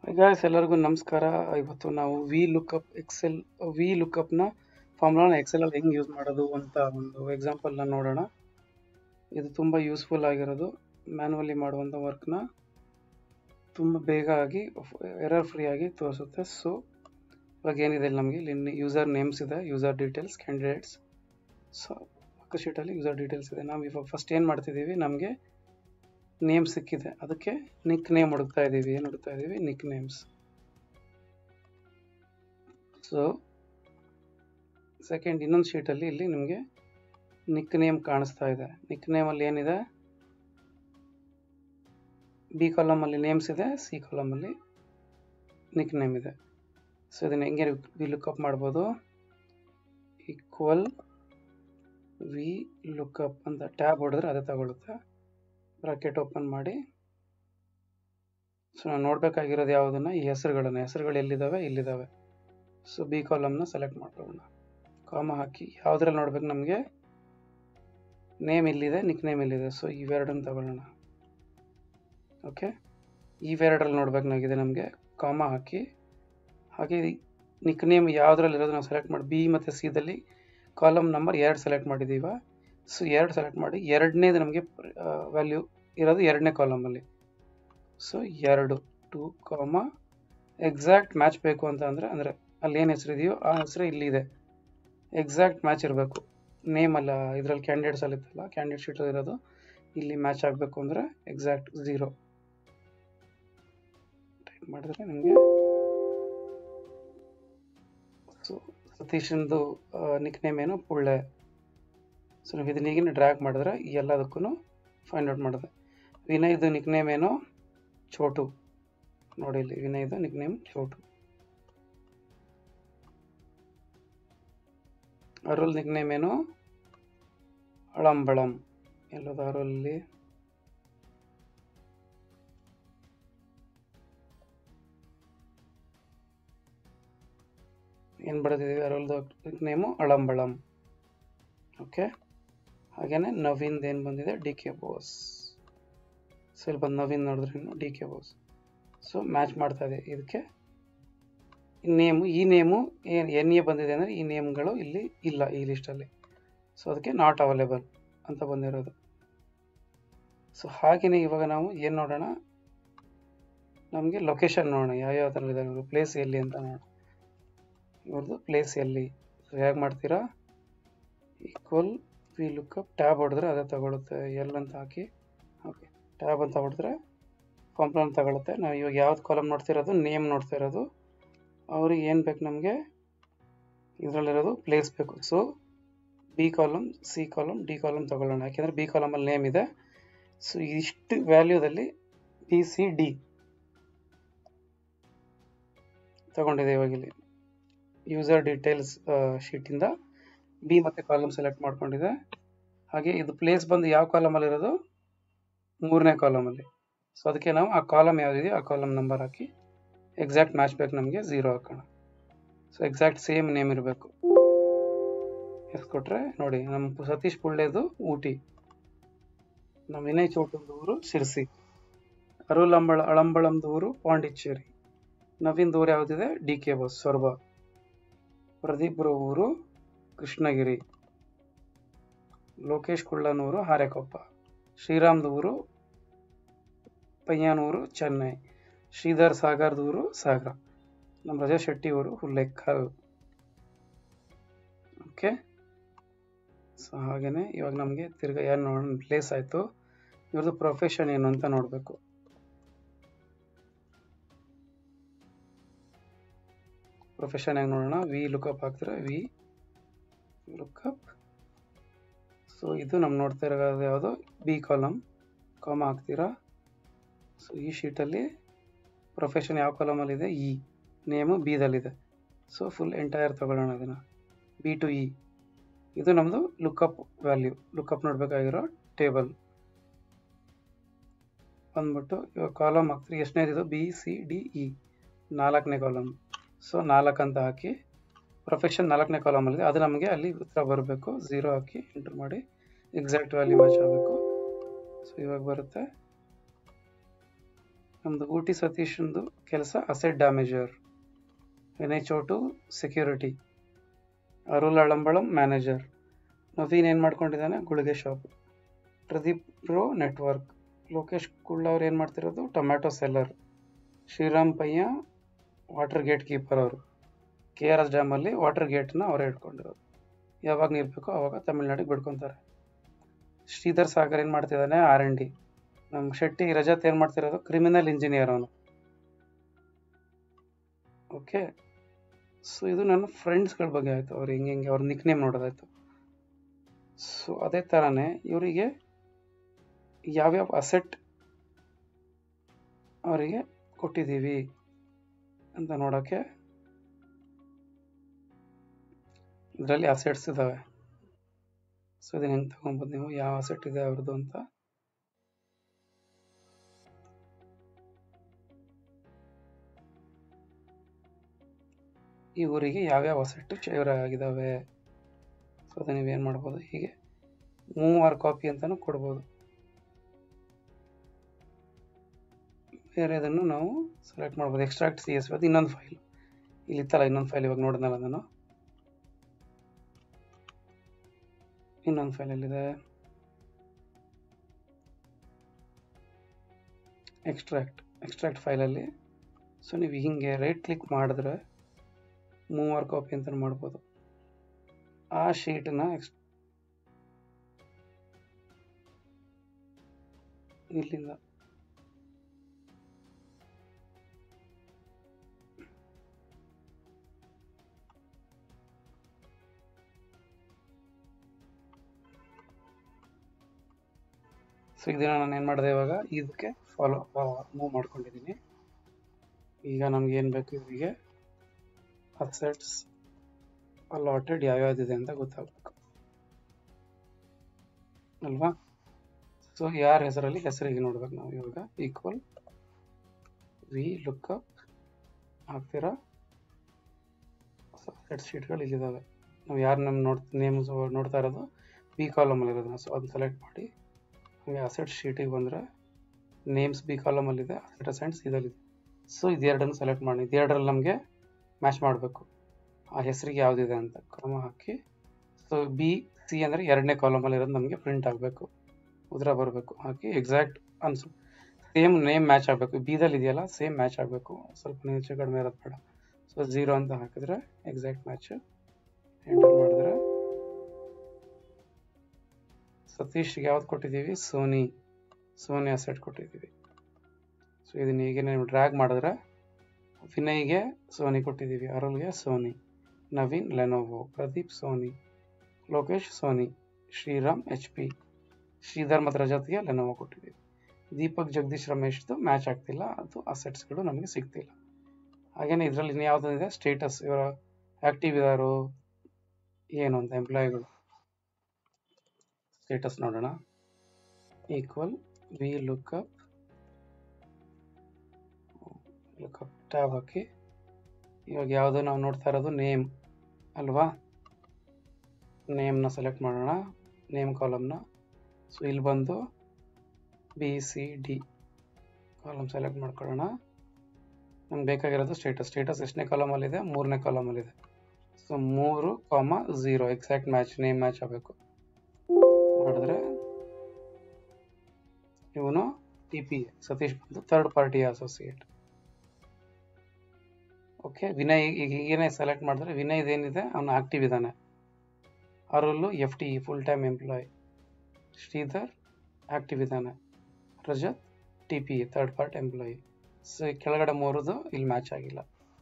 guys ಎಲ್ಲರಿಗೂ ನಮಸ್ಕಾರ ಇವತ್ತು ನಾವು ವಿ ಲುಕಪ್ ಎಕ್ಸೆಲ್ ವಿ ಲುಕಪ್ನ ಫಾರ್ಮುಲಾನ ಎಕ್ಸೆಲಲ್ಲಿ ಹೆಂಗೆ ಯೂಸ್ ಮಾಡೋದು ಅಂತ ಒಂದು ಎಕ್ಸಾಂಪಲ್ನ ನೋಡೋಣ ಇದು ತುಂಬ ಯೂಸ್ಫುಲ್ ಆಗಿರೋದು ಮ್ಯಾನ್ಯಲಿ ಮಾಡುವಂಥ ವರ್ಕ್ನ ತುಂಬ ಬೇಗ ಆಗಿ ಎರರ್ ಫ್ರೀ ಆಗಿ ತೋರಿಸುತ್ತೆ ಸೊ ಇವಾಗ ಏನಿದೆ ಇಲ್ಲಿ ನಮಗೆ ಇಲ್ಲಿ ಯೂಸರ್ ನೇಮ್ಸ್ ಇದೆ ಯೂಸರ್ ಡೀಟೇಲ್ಸ್ ಕ್ಯಾಂಡಿಡೇಟ್ಸ್ ಸೊ ಪಕ್ಕ ಶೀಟಲ್ಲಿ ಯೂಸರ್ ಡೀಟೇಲ್ಸ್ ಇದೆ ನಾವು ಇವಾಗ ಫಸ್ಟ್ ಏನು ಮಾಡ್ತಿದ್ದೀವಿ ನಮಗೆ ನೇಮ್ ಸಿಕ್ಕಿದೆ ಅದಕ್ಕೆ ನಿಕ್ ನೇಮ್ ಹುಡುಕ್ತಾ ಇದ್ದೀವಿ ಏನು ಹುಡುಕ್ತಾ ಇದ್ದೀವಿ ನಿಕ್ ನೇಮ್ಸ್ ಸೊ ಸೆಕೆಂಡ್ ಇನ್ನೊಂದು ಶೀಟಲ್ಲಿ ಇಲ್ಲಿ ನಿಮಗೆ ನಿಕ್ ನೇಮ್ ಕಾಣಿಸ್ತಾ ಇದೆ ನಿಕ್ ನೇಮಲ್ಲಿ ಏನಿದೆ ಬಿ ಕಾಲಮಲ್ಲಿ ನೇಮ್ಸ್ ಇದೆ ಸಿ ಕಾಲಮಲ್ಲಿ ನಿಕ್ ನೇಮ್ ಇದೆ ಸೊ ಇದನ್ನು ಹೆಂಗೆ ವಿ ಲುಕಪ್ ಮಾಡ್ಬೋದು ಈಕ್ವಲ್ ವಿ ಲುಕಪ್ ಅಂತ ಟ್ಯಾಬ್ ಹೊಡೆದ್ರೆ ಅದೇ ತಗೊಳುತ್ತೆ ಬ್ರಾಕೆಟ್ ಓಪನ್ ಮಾಡಿ ಸೊ ನಾವು ನೋಡಬೇಕಾಗಿರೋದು ಯಾವುದನ್ನು ಈ ಹೆಸರುಗಳನ್ನು ಹೆಸರುಗಳು ಎಲ್ಲಿದ್ದಾವೆ ಇಲ್ಲಿದ್ದಾವೆ ಸೊ ಬಿ ಕಾಲಮ್ನ ಸೆಲೆಕ್ಟ್ ಮಾಡೋಣ ಕಾಮ ಹಾಕಿ ಯಾವುದ್ರಲ್ಲಿ ನೋಡ್ಬೇಕು ನಮಗೆ ನೇಮ್ ಇಲ್ಲಿದೆ ನಿಕ್ ನೇಮ್ ಇಲ್ಲಿದೆ ಸೊ ಇವೆರಡನ್ನು ತಗೊಳ್ಳೋಣ ಓಕೆ ಇವೆರಡರಲ್ಲಿ ನೋಡ್ಬೇಕು ನಾಗಿದೆ ನಮಗೆ ಕಾಮ ಹಾಕಿ ಹಾಗೆ ನಿಕ್ ನೇಮ್ ಯಾವುದ್ರಲ್ಲಿ ಇರೋದು ನಾವು ಸೆಲೆಕ್ಟ್ ಮಾಡಿ ಬಿ ಮತ್ತು ಸಿದಲ್ಲಿ ಕಾಲಮ್ ನಂಬರ್ ಎರಡು ಸೆಲೆಕ್ಟ್ ಮಾಡಿದ್ದೀವ ಸೊ ಎರಡು ಸೆಲೆಕ್ಟ್ ಮಾಡಿ ಎರಡನೇದು ನಮಗೆ ವ್ಯಾಲ್ಯೂ ಇರೋದು ಎರಡನೇ ಕಾಲಮಲ್ಲಿ ಸೊ ಎರಡು ಟು ಕಾಮ ಎಕ್ಸಾಕ್ಟ್ ಮ್ಯಾಚ್ ಬೇಕು ಅಂತ ಅಂದರೆ ಅಂದರೆ ಅಲ್ಲಿ ಏನು ಹೆಸರು ಇದೆಯೋ ಆ ಹೆಸರು ಇಲ್ಲಿದೆ ಎಕ್ಸಾಕ್ಟ್ ಮ್ಯಾಚ್ ಇರಬೇಕು ನೇಮ್ ಅಲ್ಲ ಇದರಲ್ಲಿ ಕ್ಯಾಂಡಿಡೇಟ್ಸ್ ಅಲ್ಲಿ ಇತ್ತಲ್ಲ ಕ್ಯಾಂಡಿಡೇಟ್ ಶೀಟ್ ಇರೋದು ಇಲ್ಲಿ ಮ್ಯಾಚ್ ಆಗಬೇಕು ಅಂದರೆ ಎಕ್ಸಾಕ್ಟ್ ಝೀರೋ ಟೈಪ್ ಮಾಡಿದ್ರೆ ನಿಮಗೆ ಸೊ ಸತೀಶಂದು ನಿಕ್ ನೇಮ್ ಏನು ಪುಳ್ಳೆ ಸೊ ನಾವು ಇದನ್ನ ಈಗಿನ ಡ್ರ್ಯಾಗ್ ಮಾಡಿದ್ರೆ ಈ ಎಲ್ಲದಕ್ಕೂ ಫೈಂಡ್ ಔಟ್ ಮಾಡಿದೆ ವಿನಯ್ದು ನಿಕ್ ನೇಮ್ ಏನು ಚೋಟು ನೋಡಿ ಇಲ್ಲಿ ವಿನಯ್ದು nick name Chotu Arul nick name ಏನು ಅಳಂಬಳಂ ಎಲ್ಲದ ಅರುಲ್ಲಿ ಏನು ಬರೆದಿದ್ದೀವಿ ಅರುಲ್ದು ನಿಕ್ ನೇಮು ಅಳಂಬಳಂ ಓಕೆ ಹಾಗೇನೆ ನವೀನ್ದು ಏನು ಬಂದಿದೆ ಡಿ ಕೆ ಬೋಸ್ ಸೊ ಇಲ್ಲಿ ಬಂದು ನವೀನ್ ನೋಡಿದ್ರೆ D K Bose so match ಮಾಡ್ತಾ ಇದೆ ಇದಕ್ಕೆ ನೇಮು ಈ ನೇಮು ಏನು ಎನ್ ಎ ಬಂದಿದೆ ಅಂದರೆ ಈ ನೇಮ್ಗಳು ಇಲ್ಲಿ ಇಲ್ಲ ಈ ಲಿಸ್ಟಲ್ಲಿ ಸೊ ಅದಕ್ಕೆ ನಾಟ್ ಅವೈಲೇಬಲ್ ಅಂತ ಬಂದಿರೋದು ಸೊ ಹಾಗೆಯೇ ಇವಾಗ ನಾವು ಏನು ನೋಡೋಣ ನಮಗೆ ಲೊಕೇಶನ್ ನೋಡೋಣ ಯಾವ್ಯಾವ ಥರ ಇದೆ ಪ್ಲೇಸ್ ಎಲ್ಲಿ ಅಂತ ನೋಡೋಣ ಇವ್ರದ್ದು ಪ್ಲೇಸ್ ಎಲ್ಲಿ ಹೇಗೆ ಮಾಡ್ತೀರಾ ಈಕ್ವಲ್ ವಿ ಲುಕಪ್ ಟ್ಯಾಬ್ ಹೊಡೆದ್ರೆ ಅದೇ ತಗೊಳುತ್ತೆ ಎಲ್ ಅಂತ ಹಾಕಿ ಓಕೆ ಟ್ಯಾಬ್ ಅಂತ ಹೊಡೆದ್ರೆ ಫಾರ್ಮ್ಲಾನ್ ತಗೊಳುತ್ತೆ ನಾವು ಇವಾಗ ಯಾವ್ದು ಕಾಲಮ್ ನೋಡ್ತಿರೋದು ನೇಮ್ ನೋಡ್ತಾ ಇರೋದು ಅವ್ರಿಗೆ ಏನು ಬೇಕು ನಮಗೆ ಇದರಲ್ಲಿರೋದು ಪ್ಲೇಸ್ ಬೇಕು so B column C column D column ತಗೊಳ್ಳೋಣ ಯಾಕೆಂದರೆ ಬಿ ಕಾಲಮಲ್ಲಿ ನೇಮ್ ಇದೆ ಸೊ ಇಷ್ಟು ವ್ಯಾಲ್ಯೂದಲ್ಲಿ ಬಿ ಸಿ ಡಿ ತಗೊಂಡಿದೆ ಇವಾಗ ಇಲ್ಲಿ ಯೂಸರ್ ಡೀಟೇಲ್ಸ್ ಶೀಟಿಂದ ಬಿ ಮತ್ತು ಕಾಲಮ್ ಸೆಲೆಕ್ಟ್ ಮಾಡ್ಕೊಂಡಿದೆ ಹಾಗೆ ಇದು ಪ್ಲೇಸ್ ಬಂದು ಯಾವ ಕಾಲಮಲ್ಲಿ ಇರೋದು ಮೂರನೇ ಕಾಲಮಲ್ಲಿ ಸೊ ಅದಕ್ಕೆ ನಾವು ಆ ಕಾಲಮ್ ಯಾವುದಿದೆಯೋ ಆ ಕಾಲಮ್ ನಂಬರ್ ಹಾಕಿ ಎಕ್ಸಾಕ್ಟ್ ಮ್ಯಾಚ್ ಬೇಕು ನಮಗೆ ಝೀರೋ ಹಾಕೋಣ ಸೊ ಎಕ್ಸಾಕ್ಟ್ ಸೇಮ್ ನೇಮ್ ಇರಬೇಕು ಎಷ್ಟು ಕೊಟ್ಟರೆ ನೋಡಿ ನಮ್ಮ ಸತೀಶ್ ಪುಳ್ಳೆದು ಊಟಿ ನಮ್ಮ ವಿನಯ್ ಚೌಟದ ಊರು ಶಿರ್ಸಿ ಅರುಲ್ ಅಂಬಳ ಅಳಂಬಳಂದು ಊರು ಪಾಂಡಿಚೇರಿ ನವೀನ್ ಊರು ಯಾವುದಿದೆ ಡಿ ಕೆ ಬಸ್ ಸೊರಬ ಪ್ರದೀಪ್ರ ಊರು ಕೃಷ್ಣಗಿರಿ ಲೋಕೇಶ್ ಕುಳ್ಳನೂರು ಹಾರೆಕೊಪ್ಪ ಶ್ರೀರಾಮ್ದ ಊರು ಪಯ್ಯನೂರು ಚೆನ್ನೈ ಶ್ರೀಧರ್ ಸಾಗರ್ದೂರು ಸಾಗರ ನಮ್ಮ ರಜಾ ಶೆಟ್ಟಿ ಊರು ಹುಲ್ಲೆಕ್ಕಲ್ ಓಕೆ ಸೊ ಹಾಗೆಯೇ ಇವಾಗ ನಮಗೆ ತಿರ್ಗಾ ಏನು ನೋಡೋಣ ಪ್ಲೇಸ್ ಆಯಿತು ಇವ್ರದ್ದು ಪ್ರೊಫೆಷನ್ ಏನು ಅಂತ ನೋಡಬೇಕು ಪ್ರೊಫೆಷನ್ ಹೆಂಗೆ ನೋಡೋಣ ವಿ ಲುಕಪ್ ಹಾಕ್ತಾರೆ ವಿ ಲುಕಪ್ ಸೊ ಇದು ನಮ್ಮ ನೋಡ್ತಾ ಇರೋದು ಯಾವುದು ಬಿ ಕಾಲಮ್ ಕಾಮ ಹಾಕ್ತೀರಾ ಸೊ ಈ ಶೀಟಲ್ಲಿ ಪ್ರೊಫೆಷನ್ ಯಾವ ಕಾಲಮಲ್ಲಿದೆ ಇ ನೇಮು ಬಿದಲ್ಲಿದೆ ಸೊ ಫುಲ್ ಎಂಟೈರ್ ತಗೊಳ್ಳೋಣ ಅದನ್ನು ಬಿ ಟು ಇ ಇದು ನಮ್ಮದು ಲುಕಪ್ ವ್ಯಾಲ್ಯೂ ಲುಕಪ್ ನೋಡಬೇಕಾಗಿರೋ ಟೇಬಲ್ ಬಂದ್ಬಿಟ್ಟು ಇವಾಗ ಕಾಲಮ್ ಹಾಕ್ತೀರಿ ಎಷ್ಟನೇದಿದು ಬಿ ಸಿ ಡಿ ಇ ನಾಲ್ಕನೇ ಕಾಲಮ್ ಸೊ ನಾಲ್ಕು ಅಂತ ಹಾಕಿ ಪ್ರೊಫೆಷನ್ ನಾಲ್ಕನೇ ಕಾಲಮಲ್ಲಿದೆ ಅದು ನಮಗೆ ಅಲ್ಲಿ ಉತ್ತರ ಬರಬೇಕು ಝೀರೋ ಹಾಕಿ ಎಂಟ್ರ್ ಮಾಡಿ ಎಕ್ಸಾಕ್ಟ್ ವ್ಯಾಲ್ಯೂ ಮ್ಯಾಚ್ ಆಗಬೇಕು ಸೊ ಇವಾಗ ಬರುತ್ತೆ ನಮ್ಮದು ಊಟಿ ಸತೀಶಂದು ಕೆಲಸ asset damager Vinay Chotu security Arul Alambalam manager Naveen ಏನು ಮಾಡ್ಕೊಂಡಿದ್ದಾನೆ ಗುಳಿಗೆ shop Pradeep pro network Lokesh ಕುಳ್ಳ ಅವ್ರು ಏನು ಮಾಡ್ತಿರೋದು ಟೊಮ್ಯಾಟೊ ಸೆಲ್ಲರ್ ಶ್ರೀರಾಮ್ ಪಯ್ಯ ವಾಟರ್ ಗೇಟ್ ಕೀಪರ್ ಅವರು ಕೆ ಆರ್ ಎಸ್ ಡ್ಯಾಮಲ್ಲಿ ವಾಟರ್ ಗೇಟ್ನ ಅವರೇ ಇಟ್ಕೊಂಡಿರೋದು ಯಾವಾಗ ನೀರು ಬೇಕೋ ಆವಾಗ ತಮಿಳ್ನಾಡಿಗೆ ಬಿಡ್ಕೊತಾರೆ ಶ್ರೀಧರ್ ಸಾಗರ್ ಏನು ಮಾಡ್ತಿದ್ದಾನೆ ಆರ್ ಎನ್ ಡಿ ನಮ್ಮ ಶೆಟ್ಟಿ ರಜತ್ ಏನು ಮಾಡ್ತಿರೋದು ಕ್ರಿಮಿನಲ್ ಇಂಜಿನಿಯರ್ ಅವನು ಓಕೆ ಸೊ ಇದು ನನ್ನ ಫ್ರೆಂಡ್ಸ್ಗಳ ಬಗ್ಗೆ ಆಯಿತು ಅವ್ರು ಹೆಂಗೆ ಹೆಂಗೆ ಅವ್ರ ನಿಕ್ ನೇಮ್ ನೋಡೋದಾಯ್ತು ಸೊ ಅದೇ ಥರನೇ ಇವರಿಗೆ ಯಾವ್ಯಾವ ಅಸೆಟ್ ಅವರಿಗೆ ಕೊಟ್ಟಿದ್ದೀವಿ ಅಂತ ನೋಡೋಕ್ಕೆ ಇದರಲ್ಲಿ ಅಸೆಟ್ಸ್ ಇದ್ದಾವೆ ಸೊ ಇದನ್ನ ಹೆಂಗೆ ತಗೊಬೋದು ನೀವು ಯಾವ ಅಸೆಟ್ ಇದೆ ಅವ್ರದ್ದು ಅಂತ ಈ ಊರಿಗೆ ಯಾವ್ಯಾವ ಅಸೆಟ್ ಶೇರ್ ಆಗಿದ್ದಾವೆ ಸೊ ಅದನ್ನ ನೀವೇನು ಮಾಡ್ಬೋದು ಹೀಗೆ ಮೂವಾರು ಕಾಪಿ ಅಂತಲೂ ಕೊಡ್ಬೋದು ಬೇರೆದನ್ನು ನಾವು ಸೆಲೆಕ್ಟ್ ಮಾಡ್ಬೋದು ಎಕ್ಸ್ಟ್ರಾಕ್ಟ್ ಸಿ ಎಸ್ ಅದು ಇನ್ನೊಂದು ಫೈಲ್ ಇಲ್ಲಿ ಇತ್ತಲ್ಲ ಇನ್ನೊಂದು ಫೈಲ್ ಇವಾಗ ನೋಡಿದ್ನಲ್ಲ ನಾನು ಇನ್ನೊಂದು ಫೈಲ್ ಎಲ್ಲಿದೆ ಎಕ್ಸ್ಟ್ರಾಕ್ಟ್ ಎಕ್ಸ್ಟ್ರಾಕ್ಟ್ ಫೈಲಲ್ಲಿ ಸೊ ನೀವು ಹಿಂಗೆ ರೈಟ್ ಕ್ಲಿಕ್ ಮಾಡಿದ್ರೆ ಮೂವರ್ ಕಾಪಿ ಅಂತ ಮಾಡ್ಬೋದು ಆ ಶೀಟ್ನ ಎಕ್ಸ್ ಇಲ್ಲಿಂದ ಸೊ ಇದನ್ನ ನಾನು ಏನು ಮಾಡಿದೆ ಇವಾಗ ಇದಕ್ಕೆ ಫಾಲೋ ಮೂವ್ ಮಾಡ್ಕೊಂಡಿದ್ದೀನಿ ಈಗ ನಮ್ಗೆ ಏನು ಬೇಕು ಇವರಿಗೆ ಅಸೆಟ್ಸ್ ಅಲಾಟೆಡ್ ಯಾವ್ಯಾವ್ದಿದೆ ಅಂತ ಗೊತ್ತಾಗಬೇಕು ಅಲ್ವಾ ಸೊ ಯಾರ ಹೆಸರಲ್ಲಿ ಹೆಸರಿಗೆ ನೋಡ್ಬೇಕು ನಾವು ಇವಾಗ ಈಕ್ವಲ್ ವಿ ಲುಕ್ಅಪ್ ಹಾಕ್ತೀರಾ ಸೆಟ್ ಶೀಟ್ಗಳು ಇಲ್ಲಿದ್ದಾವೆ ನಾವು ಯಾರು ನಮ್ಮ ನೋಡ್ ನೇಮ್ಸ್ ನೋಡ್ತಾ ಇರೋದು ಬಿ ಕಾಲಮಲ್ಲಿ ಇರೋದನ್ನ ಸೊ ಅದನ್ನ ಸೆಲೆಕ್ಟ್ ಮಾಡಿ ನಮಗೆ ಅಸೆಟ್ ಶೀಟಿಗೆ ಬಂದರೆ ನೇಮ್ಸ್ ಬಿ ಕಾಲಮಲ್ಲಿದೆ ಅಸೆಟ್ ಅಸೆಂಟ್ಸ್ ಇದಲ್ಲಿದೆ ಸೊ ಇದೆರಡನ್ನು ಸೆಲೆಕ್ಟ್ ಮಾಡಿ ಇದೆರಡರಲ್ಲಿ ನಮಗೆ ಮ್ಯಾಚ್ ಮಾಡಬೇಕು ಆ ಹೆಸರಿಗೆ ಯಾವುದಿದೆ ಅಂತ ಕ್ರಮ ಹಾಕಿ ಸೊ ಬಿ ಸಿ ಅಂದರೆ ಎರಡನೇ ಕಾಲಮಲ್ಲಿ ಇರೋದು ನಮಗೆ ಪ್ರಿಂಟ್ ಆಗಬೇಕು ಉದ್ರ ಬರಬೇಕು ಹಾಕಿ ಎಕ್ಸಾಕ್ಟ್ ಅನ್ಸು ಸೇಮ್ ನೇಮ್ ಮ್ಯಾಚ್ ಆಗಬೇಕು ಬಿದಲ್ಲಿ ಇದೆಯಲ್ಲ ಸೇಮ್ ಮ್ಯಾಚ್ ಆಗಬೇಕು ಸ್ವಲ್ಪ ಹೆಚ್ಚು ಕಡಿಮೆ ಇರೋದು ಬೇಡ ಸೊ ಝೀರೋ ಅಂತ ಹಾಕಿದ್ರೆ ಎಕ್ಸಾಕ್ಟ್ ಮ್ಯಾಚ್ ಎಂಟರ್ ಮಾಡಿದ್ರೆ ಸತೀಶ್ಗೆ ಯಾವ್ದು ಕೊಟ್ಟಿದ್ದೀವಿ ಸೋನಿ ಸೋನಿ ಅಸೆಟ್ ಕೊಟ್ಟಿದ್ದೀವಿ ಸೊ ಇದನ್ನ ಹೀಗೆ ನೀವು ಡ್ರ್ಯಾಗ್ ಮಾಡಿದ್ರೆ ವಿನಯ್ಗೆ ಸೋನಿ ಕೊಟ್ಟಿದ್ದೀವಿ ಅರುಲ್ಗೆ Sony Naveen Lenovo Pradeep Sony Lokesh Sony Sriram H P Sridhar ಮತ್ತು ರಜತ್ಗೆ ಲೆನೋವೋ ಕೊಟ್ಟಿದ್ದೀವಿ ದೀಪಕ್ ಜಗದೀಶ್ ರಮೇಶ್ದು ಮ್ಯಾಚ್ ಆಗ್ತಿಲ್ಲ ಅದು ಅಸೆಟ್ಸ್ಗಳು ನಮಗೆ ಸಿಗ್ತಿಲ್ಲ ಹಾಗೇನೆ ಇದರಲ್ಲಿ ಇನ್ನು ಯಾವುದಿದೆ ಸ್ಟೇಟಸ್ ಇವರ ಆಕ್ಟಿವ್ ಇದಾರು ಏನು ಅಂತ ಎಂಪ್ಲಾಯಿಗಳು ಸ್ಟೇಟಸ್ ನೋಡೋಣ equal V lookup lookup tab ಹಾಕಿ ಇವಾಗ ಯಾವುದು ನಾವು ನೋಡ್ತಾ ಇರೋದು ನೇಮ್ ಅಲ್ವಾ ನೇಮ್ನ ಸೆಲೆಕ್ಟ್ ಮಾಡೋಣ ನೇಮ್ ಕಾಲಮ್ನ ಸೊ ಇಲ್ಲಿ ಬಂದು ಬಿ ಸಿ ಡಿ ಕಾಲಮ್ ಸೆಲೆಕ್ಟ್ ಮಾಡ್ಕೊಳ್ಳೋಣ ನಮ್ಗೆ ಬೇಕಾಗಿರೋದು ಸ್ಟೇಟಸ್ ಸ್ಟೇಟಸ್ ಎಷ್ಟನೇ ಕಾಲಮಲ್ಲಿದೆ ಮೂರನೇ ಕಾಲಮಲ್ಲಿದೆ ಸೊ ಮೂರು comma zero exact match name match ಆಗಬೇಕು ಮಾಡಿದ್ರೆ ಇವನು ಟಿ ಪಿ ಸತೀಶ್ ಬಂದು third party associate okay Vinay ಈಗ ಹೀಗೇನೆ ಸೆಲೆಕ್ಟ್ ಮಾಡಿದ್ರೆ ವಿನಯ್ ಏನಿದೆ ಅವನು ಆಕ್ಟಿವ್ ಇದ್ದಾನೆ ಅರುಲ್ಲು F T full time employee Sridhar active ಇದ್ದಾನೆ Rajath T P third part employee so ಕೆಳಗಡೆ ಮೂರದು ಇಲ್ಲಿ ಮ್ಯಾಚ್ ಆಗಿಲ್ಲ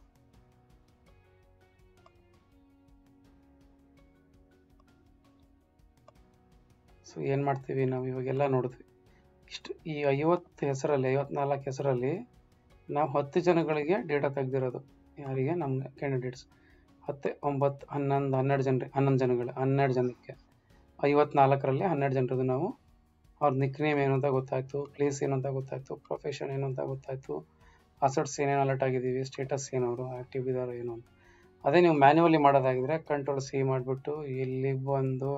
ಸೊ ಏನು ಮಾಡ್ತೀವಿ ನಾವು ಇವಾಗೆಲ್ಲ ನೋಡಿದ್ವಿ ಇಷ್ಟು ಈ ಐವತ್ತು ಹೆಸರಲ್ಲಿ ಐವತ್ನಾಲ್ಕು ಹೆಸರಲ್ಲಿ ನಾವು ಹತ್ತು ಜನಗಳಿಗೆ ಡೇಟಾ ತೆಗೆದಿರೋದು ಯಾರಿಗೆ ನಮ್ಮ ಕ್ಯಾಂಡಿಡೇಟ್ಸ್ ಹತ್ತೆ ಒಂಬತ್ತು ಹನ್ನೊಂದು ಹನ್ನೆರಡು ಜನ ಹನ್ನೊಂದು ಜನಗಳು ಹನ್ನೆರಡು ಜನಕ್ಕೆ ಐವತ್ನಾಲ್ಕರಲ್ಲಿ ಹನ್ನೆರಡು ಜನರದ್ದು ನಾವು ಅವ್ರ ನಿಕ್ ನೇಮ್ ಏನು ಅಂತ ಗೊತ್ತಾಯ್ತು ಪ್ಲೇಸ್ ಏನು ಅಂತ ಗೊತ್ತಾಯ್ತು ಪ್ರೊಫೆಷನ್ ಏನು ಅಂತ ಗೊತ್ತಾಯ್ತು ಅಸೆಟ್ಸ್ ಏನೇನು ಅಲರ್ಟ್ ಆಗಿದ್ದೀವಿ ಸ್ಟೇಟಸ್ ಏನು ಅವರು ಆ್ಯಕ್ಟಿವ್ ಇದ್ದಾರೋ ಏನು ಅಂತ ಅದೇ ನೀವು ಮ್ಯಾನ್ಯುವಲಿ ಮಾಡೋದಾಗಿದ್ರೆ ಕಂಟ್ರೋಲ್ ಸಿ ಮಾಡಿಬಿಟ್ಟು ಇಲ್ಲಿ ಬಂದು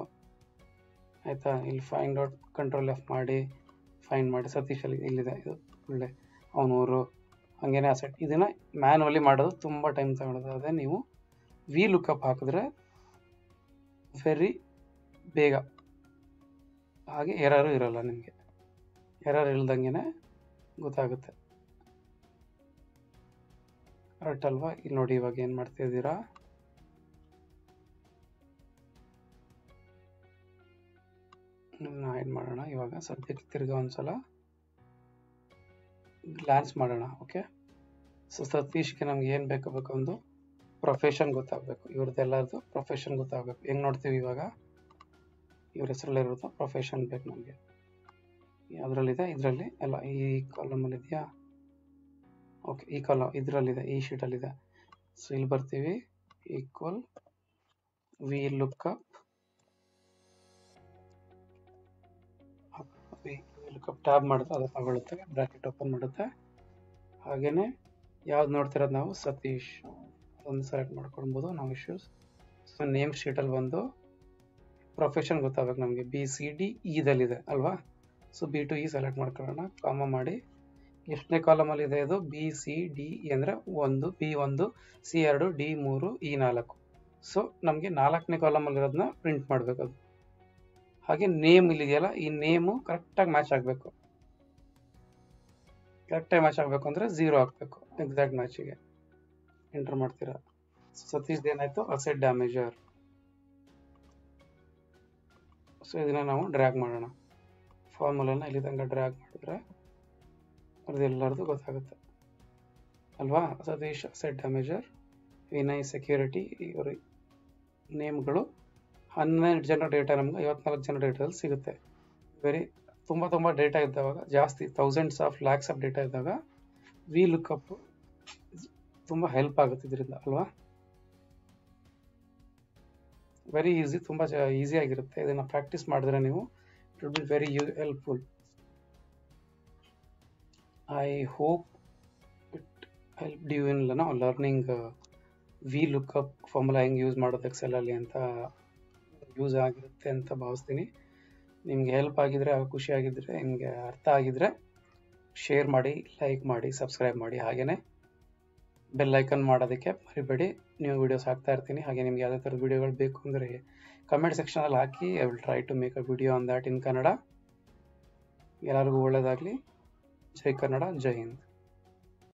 ಆಯಿತಾ ಇಲ್ಲಿ ಫೈಂಡ್ ಔಟ್ ಕಂಟ್ರೋಲ್ ಎಫ್ ಮಾಡಿ ಫೈಂಡ್ ಮಾಡಿ ಸತೀಶಲ್ಲಿ ಇಲ್ಲಿದೆ ಇದು ಒಳ್ಳೆ ಅವನೂರು ಹಾಗೇನೆ ಅಸೆಟ್ ಇದನ್ನು ಮ್ಯಾನ್ಯಲಿ ಮಾಡೋದು ತುಂಬ ಟೈಮ್ ತಗೊಳ್ಳೋದು ಅದೇ ನೀವು ವಿ ಲುಕಪ್ ಹಾಕಿದ್ರೆ ವೆರಿ ಬೇಗ ಹಾಗೆ ಎರರು ಇರೋಲ್ಲ ನಿಮಗೆ ಎರರ್ ಇಲ್ದಂಗೆ ಗೊತ್ತಾಗುತ್ತೆ ಕರೆಕ್ಟ್ ಅಲ್ವಾ ಇಲ್ಲಿ ನೋಡಿ ಇವಾಗ ಏನು ಮಾಡ್ತಿದ್ದೀರಾ ಆ್ಯಡ್ ಮಾಡೋಣ ಇವಾಗ ಸದ್ಯಕ್ಕೆ ತಿರ್ಗಾ ಒಂದ್ಸಲ ಗ್ಲಾನ್ಸ್ ಮಾಡೋಣ ಓಕೆ ಸೊ ಸತೀಶ್ಗೆ ನಮ್ಗೆ ಏನು ಬೇಕು ಬೇಕು ಒಂದು ಪ್ರೊಫೆಷನ್ ಗೊತ್ತಾಗಬೇಕು ಇವ್ರದ್ದೆಲ್ಲರದು ಪ್ರೊಫೆಷನ್ ಗೊತ್ತಾಗಬೇಕು ಹೆಂಗೆ ನೋಡ್ತೀವಿ ಇವಾಗ ಇವ್ರ ಹೆಸರಲ್ಲಿರೋದು ಪ್ರೊಫೆಷನ್ ಬೇಕು ನಮಗೆ ಯಾವುದ್ರಲ್ಲಿದೆ ಇದರಲ್ಲಿ ಅಲ್ಲ ಈ ಕಾಲಮಲ್ಲಿ ಇದೆಯಾ ಓಕೆ ಈ ಕಾಲಮ್ ಇದರಲ್ಲಿದೆ ಈ ಶೀಟಲ್ಲಿದೆ ಸೊ ಇಲ್ಲಿ ಬರ್ತೀವಿ equal V lookup lookup tab ಮಾಡಿದ್ರೆ ಅದು ತಗೊಳುತ್ತೆ ಬ್ರಾಕೆಟ್ ಓಪನ್ ಮಾಡುತ್ತೆ ಹಾಗೇನೆ ಯಾವ್ದು ನೋಡ್ತಿರೋದು ನಾವು ಸತೀಶ್ ಅದೊಂದು ಸೆಲೆಕ್ಟ್ ಮಾಡ್ಕೊಳ್ಬೋದು ನಾವು ಇಶ್ಯೂಸ್ ಸೊ ನೇಮ್ ಶೀಟಲ್ಲಿ ಬಂದು ಪ್ರೊಫೆಷನ್ ಗೊತ್ತಾಗಬೇಕು ನಮಗೆ ಬಿ ಸಿ ಡಿ ಇದಲ್ಲಿದೆ ಅಲ್ವಾ so B to E select ಮಾಡ್ಕೊಳ್ಳೋಣ ಕಾಮ ಮಾಡಿ ಎಷ್ಟನೇ ಕಾಲಮಲ್ಲಿ ಇದೆ ಇದು ಬಿ ಸಿ ಡಿ ಅಂದರೆ ಒಂದು ಬಿ ಒಂದು ಸಿ ಎರಡು ಡಿ ಮೂರು ಇ ನಾಲ್ಕು ಸೊ ನಮಗೆ ನಾಲ್ಕನೇ ಕಾಲಮಲ್ಲಿರೋದನ್ನ ಪ್ರಿಂಟ್ ಮಾಡಬೇಕು ಅದು ಹಾಗೆ ನೇಮ್ ಇಲ್ಲಿದೆಯಲ್ಲ ಈ ನೇಮು ಕರೆಕ್ಟಾಗಿ ಮ್ಯಾಚ್ ಆಗಬೇಕು ಕರೆಕ್ಟಾಗಿ ಮ್ಯಾಚ್ ಆಗಬೇಕು ಅಂದರೆ ಝೀರೋ ಹಾಕಬೇಕು ಎಕ್ಸಾಕ್ಟ್ ಮ್ಯಾಚಿಗೆ ಎಂಟರ್ ಮಾಡ್ತೀರಾ ಸತೀಶ್ ಏನಾಯ್ತು ಅಸೆಟ್ ಡ್ಯಾಮೇಜರ್ ಸೊ ಇದನ್ನ ನಾವು ಡ್ರ್ಯಾಗ್ ಮಾಡೋಣ ಫಾರ್ಮುಲನ್ನ ಇಲ್ಲಿ ತನಕ ಡ್ರ್ಯಾಗ್ ಮಾಡಿದ್ರೆ ಅದೆಲ್ಲರದು ಗೊತ್ತಾಗುತ್ತೆ ಅಲ್ವಾ Satheesh asset damager Vinay security ಇವರು ನೇಮ್ಗಳು ಹನ್ನೆರಡು ಜನ ಡೇಟಾ ನಮ್ಗೆ ಐವತ್ನಾಲ್ಕು ಜನ ಡೇಟಾದಲ್ಲಿ ಸಿಗುತ್ತೆ ವೆರಿ ತುಂಬ ತುಂಬ ಡೇಟಾ ಇದ್ದಾವಾಗ ಜಾಸ್ತಿ thousands of lakhs of data ಇದ್ದಾಗ ವಿ ಲುಕ್ಅಪ್ ತುಂಬ ಹೆಲ್ಪ್ ಆಗುತ್ತೆ ಇದರಿಂದ ಅಲ್ವಾ ವೆರಿ ಈಸಿ ತುಂಬ ಈಸಿ ಆಗಿರುತ್ತೆ ಇದನ್ನು ಪ್ರಾಕ್ಟೀಸ್ ಮಾಡಿದ್ರೆ ನೀವು it will be very you helpful I hope it help you in ನಾವು ಲರ್ನಿಂಗ್ ವಿ ಲುಕ್ಅಪ್ ಫಾರ್ಮುಲಾ ಹೆಂಗೆ ಯೂಸ್ ಮಾಡೋದು ಎಕ್ಸೆಲಲ್ಲಿ ಅಂತ ಯೂಸ್ ಆಗಿರುತ್ತೆ ಅಂತ ಭಾವಿಸ್ತೀನಿ ನಿಮಗೆ ಹೆಲ್ಪ್ ಆಗಿದ್ರೆ ಖುಷಿ ಆಗಿದ್ರೆ ನಿಮಗೆ ಅರ್ಥ ಆಗಿದ್ರೆ ಶೇರ್ ಮಾಡಿ ಲೈಕ್ ಮಾಡಿ ಸಬ್ಸ್ಕ್ರೈಬ್ ಮಾಡಿ ಹಾಗೆಯೇ ಬೆಲ್ ಐಕನ್ ಮಾಡೋದಕ್ಕೆ ಮರಿಬೇಡಿ ನೀವು ವೀಡಿಯೋಸ್ ಹಾಕ್ತಾ ಇರ್ತೀನಿ ಹಾಗೆ ನಿಮ್ಗೆ ಯಾವುದೇ ಥರದ ವೀಡಿಯೋಗಳು ಬೇಕು ಅಂದರೆ ಕಮೆಂಟ್ ಸೆಕ್ಷನಲ್ಲಿ ಹಾಕಿ I will try to make a video on that in Kannada ಎಲ್ಲರಿಗೂ ಒಳ್ಳೆಯದಾಗಲಿ ಜೈ ಕನ್ನಡ ಜೈ ಹಿಂದ್